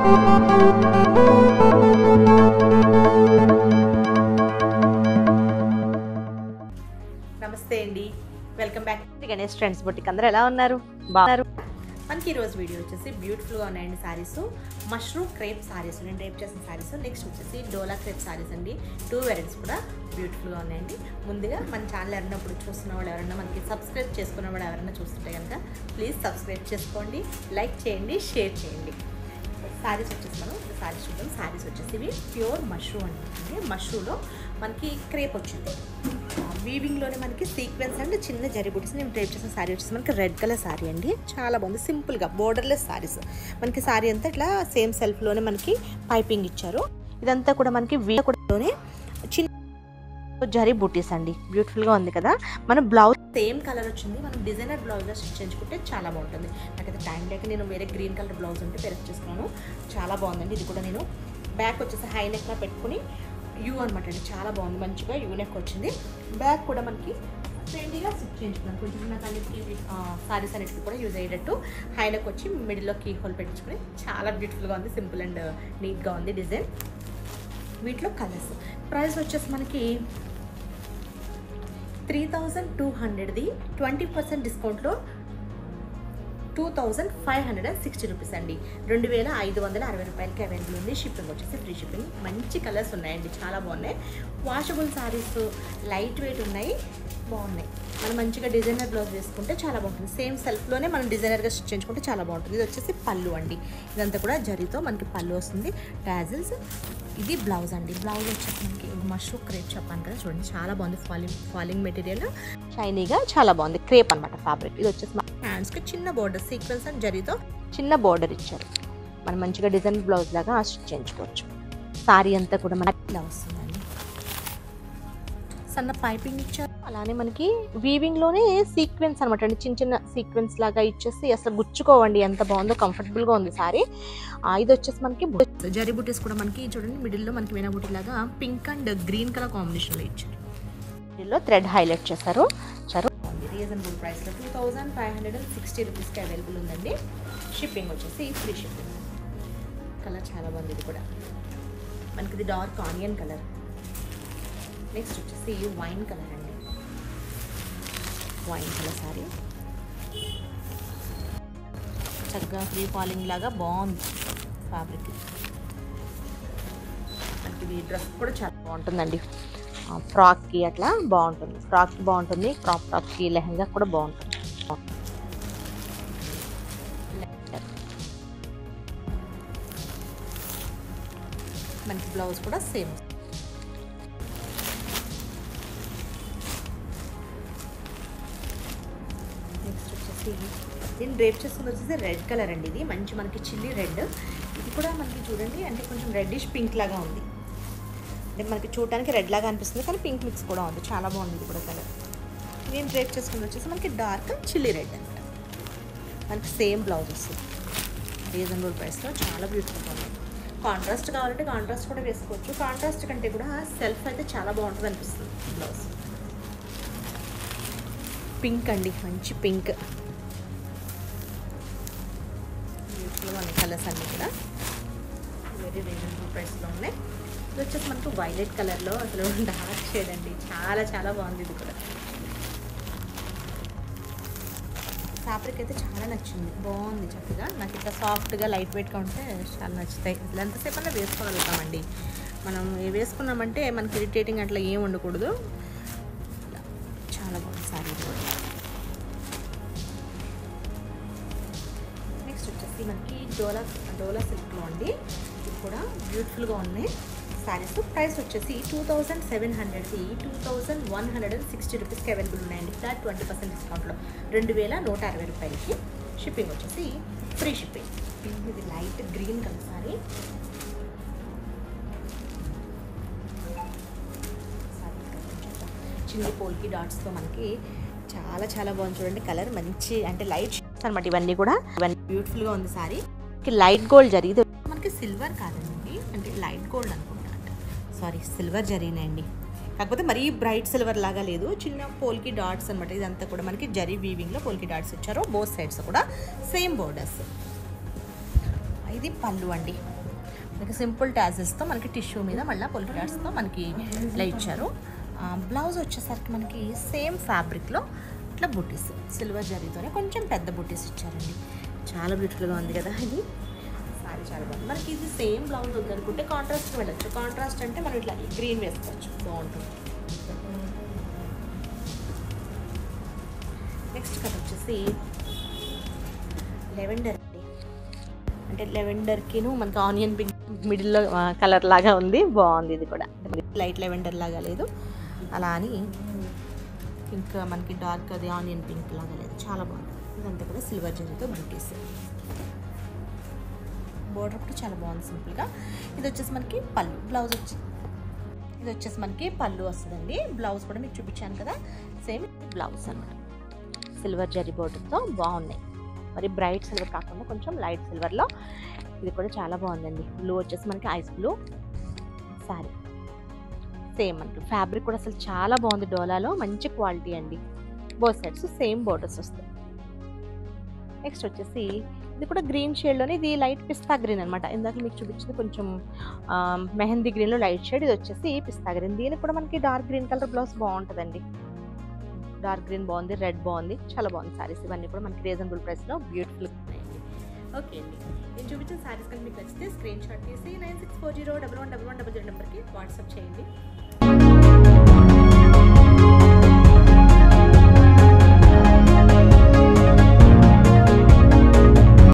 నమస్తే అండి welcome back Ganesh friends బొట్టికి అందరూ ఎలా ఉన్నారు బాగున్నారు మనకి ఈరోజు వీడియో వచ్చేసి బ్యూటిఫుల్గా ఉన్నాయండి సారీస్ మష్రూమ్ క్రేప్ సారీస్ నేను రేప్ చేసిన సారీస్ నెక్స్ట్ వచ్చేసి డోలా క్రేప్ సారీస్ అండి టూ వెరైటీస్ కూడా బ్యూటిఫుల్గా ఉన్నాయండి ముందుగా మన ఛానల్ ఎవరినప్పుడు చూస్తున్న వాళ్ళు ఎవరైనా మనకి సబ్స్క్రైబ్ చేసుకున్న వాళ్ళు ఎవరైనా చూస్తుంటే కనుక ప్లీజ్ సబ్స్క్రైబ్ చేసుకోండి లైక్ చేయండి షేర్ చేయండి సారీస్ వచ్చేసి మనం సారీస్ చూద్దాం సారీస్ వచ్చేసి ఇవి ప్యూర్ మష్రూమ్ అండి మష్రూలో మనకి క్రేప్ వచ్చింది వీవింగ్లోనే మనకి సీక్వెన్స్ అండ్ చిన్న జరి బుట్టిస్ నేను డ్రైప్ చేసిన సారీ వచ్చేసి మనకి రెడ్ కలర్ సారీ అండి చాలా బాగుంది సింపుల్గా బోర్డర్లెస్ సారీస్ మనకి సారీ అంతా ఇట్లా సేమ్ సెల్ఫ్లోనే మనకి పైపింగ్ ఇచ్చారు ఇదంతా కూడా మనకి వీలోనే చిన్న జరీ బుటీస్ అండి బ్యూటిఫుల్గా ఉంది కదా మన బ్లౌజ్ సేమ్ కలర్ వచ్చింది మనం డిజైనర్ బ్లౌజ్గా స్టిచ్ చేయించుకుంటే చాలా బాగుంటుంది నాకైతే టైం లేక నేను వేరే గ్రీన్ కలర్ బ్లౌజ్ ఉంటే పెరక్ చేసుకున్నాను చాలా బాగుందండి ఇది కూడా నేను బ్యాక్ వచ్చేసి హై నెక్లా పెట్టుకుని యూ అనమాట అండి చాలా బాగుంది మంచిగా యూ నెక్ వచ్చింది బ్యాక్ కూడా మనకి ట్రెండీగా స్టిచ్ చేయించుకున్నాను కొంచెం నాకు అన్నిటికీ సారీస్ అన్నిటికీ కూడా యూజ్ అయ్యేటట్టు హై నెక్ వచ్చి మిడిల్లో కీ హోల్ పెట్టించుకుని చాలా బ్యూటిఫుల్గా ఉంది సింపుల్ అండ్ నీట్గా ఉంది డిజైన్ వీటిలో కలర్స్ ప్రైస్ వచ్చేసి మనకి త్రీ థౌజండ్ టూ హండ్రెడ్ది ట్వంటీ పర్సెంట్ డిస్కౌంట్లో two thousand five hundred and sixty rupees అండి రెండు వేల ఐదు వందల అరవై రూపాయలకి అవైలబుల్ ఉంది షిప్పింగ్ వచ్చేసి ఫ్రీ షిప్పింగ్ మంచి కలర్స్ ఉన్నాయండి చాలా బాగున్నాయి వాషబుల్ సారీస్ లైట్ వెయిట్ ఉన్నాయి బాగున్నాయి మనం మంచిగా డిజైనర్ బ్లౌజ్ వేసుకుంటే చాలా బాగుంటుంది సేమ్ సెల్ఫ్లోనే మనం డిజైనర్గా స్టిచ్ చేయించుకుంటే చాలా బాగుంటుంది ఇది వచ్చేసి పళ్ళు అండి ఇదంతా కూడా జరీతో మనకి పళ్ళు వస్తుంది టాజిల్స్ ఇది బ్లౌజ్ అండి బ్లౌజ్ వచ్చేసి మనకి మష్రూమ్ క్రేప్ చెప్పాను కదా చూడండి చాలా బాగుంది ఫాలింగ్ ఫాలింగ్ మెటీరియల్ షైనీగా చాలా బాగుంది క్రేప్ అనమాట ఫ్యాబ్రిక్ ఇది వచ్చేసి మన హ్యాండ్స్కి చిన్న బోర్డర్ సీక్వెన్స్ అండ్ జరీతో చిన్న బోర్డర్ ఇచ్చారు మనం మంచిగా డిజైన్ బ్లౌజ్ లాగా స్టిచ్ చేయించుకోవచ్చు సారీ అంతా కూడా మన ఇలా వస్తుందండి సన్న పైపింగ్ ఇచ్చారు అలానే మనకి వీవింగ్ లోనే సీక్వెన్స్ అనమాట అండి చిన్న చిన్న సీక్వెన్స్ లాగా ఇచ్చేసి అసలు గుచ్చుకోవండి ఎంత బాగుందో కంఫర్టబుల్ గా ఉంది సారీ ఇది వచ్చేసి మనకి బు- జరీ బుటీస్ కూడా మనకి చూడండి మిడిల్లో మనకి వేనా బుటీ లాగా పింక్ అండ్ గ్రీన్ కలర్ కాంబినేషన్లో ఇచ్చారు లో థ్రెడ్ హైలైట్ చేశారు చారు రీజనబుల్ ప్రైస్లో two thousand five hundred and sixty రూపీస్కి అవైలబుల్ ఉందండి షిప్పింగ్ వచ్చేసి ఫ్రీ షిప్పింగ్ కలర్ చాలా బాగుంది ఇది కూడా మనకి ఇది డార్క్ ఆనియన్ కలర్ నెక్స్ట్ వచ్చేసి వైన్ కలర్ అండి వైన్ కలర్ సారీ చక్కగా ఫ్రీ ఫాలింగ్ లాగా బాగుంది ఫ్యాబ్రిక్ మనకి ఇది డ్రెస్ కూడా చాలా బాగుంటుందండి ఫ్రాక్ కి అట్లా బాగుంటుంది ఫ్రాక్ కి బాగుంటుంది క్రాప్ టాప్ కి లెహంగా కూడా బాగుంటుంది మనకి బ్లౌజ్ కూడా సేమ్ నెక్స్ట్ వచ్చేసి దీన్ని డ్రేప్ చేస్తుంది వచ్చేసి రెడ్ కలర్ అండి ఇది మంచి మనకి చిల్లీ రెడ్ ఇది కూడా మనకి చూడండి అంటే కొంచెం రెడ్డిష్ పింక్ లాగా ఉంది అంటే మనకి చూడడానికి రెడ్ లాగా అనిపిస్తుంది కానీ పింక్ మిక్స్ కూడా ఉంది చాలా బాగుంది ఇది కూడా కలర్ నేను డ్రేప్ చేసుకుంది వచ్చేసి మనకి డార్క్ చిల్లీ రెడ్ అనమాట మనకి సేమ్ బ్లౌజ్ వస్తుంది రీజనబుల్ ప్రైస్లో చాలా బ్యూటిఫుల్గా ఉంది కాంట్రాస్ట్ కావాలంటే కాంట్రాస్ట్ కూడా వేసుకోవచ్చు కాంట్రాస్ట్ కంటే కూడా సెల్ఫ్ అయితే చాలా బాగుంటుంది అనిపిస్తుంది బ్లౌజ్ పింక్ అండి మంచి పింక్ బ్యూటిఫుల్గా ఉన్నాయి కలర్స్ అన్నీ కూడా వెరీ రీజనబుల్ ప్రైస్లో ఉన్నాయి ఇది వచ్చేసి మనకు వైలెట్ కలర్లో అసలు డార్క్ షేడ్ అండి చాలా చాలా బాగుంది ఇది కూడా ఫ్యాబ్రిక్ అయితే చాలా నచ్చింది బాగుంది చక్కగా నాకు ఇట్లా సాఫ్ట్గా లైట్ వెయిట్గా ఉంటే చాలా నచ్చుతాయి అసలు ఎంతసేపు అన్నా వేసుకోగలుగుతామండి మనం ఏ వేసుకున్నామంటే మనకి ఇరిటేటింగ్ అట్లా ఏం ఉండకూడదు చాలా బాగుంది సారీ నెక్స్ట్ వచ్చేసి మనకి డోలా డోలా సిల్క్లో అండి ఇది కూడా బ్యూటిఫుల్గా ఉన్నాయి శారీస్ ప్రైస్ వచ్చేసి టూ థౌజండ్ సెవెన్ హండ్రెడ్ది two thousand one hundred and sixty రూపీస్కి అవైలబుల్ ఉన్నాయండి ఫ్లాట్ ట్వంటీ పర్సెంట్ డిస్కౌంట్లో రెండు వేల నూట అరవై రూపాయలకి షిప్పింగ్ వచ్చేసి ఫ్రీ షిప్పింగ్ ఇది లైట్ గ్రీన్ కలర్ సారీ చిన్న పోల్కి డాట్స్తో మనకి చాలా చాలా బాగుంది చూడండి కలర్ మంచి అంటే లైట్ అనమాట ఇవన్నీ కూడా ఇవన్నీ బ్యూటిఫుల్గా ఉంది సారీ లైట్ గోల్డ్ జరీ ఇది మనకి సిల్వర్ కాదండి అంటే లైట్ గోల్డ్ అనుకుంటా సారీ సిల్వర్ జరీనండి కాకపోతే మరీ బ్రైట్ సిల్వర్ లాగా లేదు చిన్న పోల్కి డాట్స్ అనమాట ఇదంతా కూడా మనకి జరీ వీవింగ్లో పోల్కి డాట్స్ ఇచ్చారు బోత్ సైడ్స్ కూడా సేమ్ బోర్డర్స్ ఇది పళ్ళు అండి మనకి సింపుల్ టాజెస్తో మనకి టిష్యూ మీద మళ్ళీ పొలికి డాట్స్తో మనకి ఇలా ఇచ్చారు ఆ, బ్లౌజ్ వచ్చేసరికి మనకి సేమ్ ఫ్యాబ్రిక్లో ఇట్లా బుట్టీస్ సిల్వర్ జరీతోనే కొంచెం పెద్ద బుట్టీస్ ఇచ్చారండి చాలా బ్యూటిఫుల్గా ఉంది కదా ఇది సారీ చాలా బాగుంది మనకి ఇది సేమ్ బ్లౌజ్ వద్దనుకుంటే కాంట్రాస్ట్ వెళ్ళచ్చు కాంట్రాస్ట్ అంటే మనం ఇట్లా గ్రీన్ వేసుకోవచ్చు బాగుంటుంది నెక్స్ట్ కలర్ వచ్చేసి లెవెండర్ అండి అంటే లెవెండర్కిను మనకి ఆనియన్ పింక్ మిడిల్లో కలర్ లాగా ఉంది బాగుంది ఇది కూడా లైట్ లెవెండర్ లాగా లేదు అలా అని ఇంకా మనకి డార్క్ అది ఆనియన్ పింక్ లాగా లేదు చాలా బాగుంది ఇదంతా కూడా సిల్వర్ జరీతో బ్యూటీస్ బోర్డర్ కూడా చాలా బాగుంది సింపుల్గా ఇది వచ్చేసి మనకి పళ్ళు బ్లౌజ్ వచ్చి ఇది వచ్చేసి మనకి పళ్ళు వస్తుందండి బ్లౌజ్ కూడా మీకు చూపించాను కదా సేమ్ బ్లౌజ్ అనమాట సిల్వర్ జరీ బోర్డర్తో బాగున్నాయి మరి బ్రైట్ సిల్వర్ కాకుండా కొంచెం లైట్ సిల్వర్లో ఇది కూడా చాలా బాగుందండి బ్లూ వచ్చేసి మనకి ఐస్ బ్లూ సారీ సేమ్ మనకి ఫ్యాబ్రిక్ కూడా అసలు చాలా బాగుంది డోలాలో మంచి క్వాలిటీ అండి బోత్ సైడ్స్ సేమ్ బోర్డర్స్ వస్తాయి నెక్స్ట్ వచ్చేసి ఇది కూడా గ్రీన్ షేడ్లోనే ఇది లైట్ పిస్తా గ్రీన్ అనమాట ఇందాక మీకు చూపించింది కొంచెం ఆ, మెహందీ గ్రీన్లో లైట్ షేడ్ ఇది వచ్చేసి పిస్తా గ్రీన్ దీనికి కూడా మనకి డార్క్ గ్రీన్ కలర్ బ్లౌజ్ బాగుంటుందండి డార్క్ గ్రీన్ బాగుంది రెడ్ బాగుంది చాలా బాగుంది సారీస్ ఇవన్నీ కూడా మనకి రీజనబుల్ ప్రైస్లో బ్యూటిఫుల్ ఉన్నాయండి ఓకే అండి నేను చూపించిన సారీస్ కనుక మీకు నచ్చితే స్క్రీన్ షాట్ తీసి nine six four zero double one double one double zero నెంబర్కి వాట్సాప్ చేయండి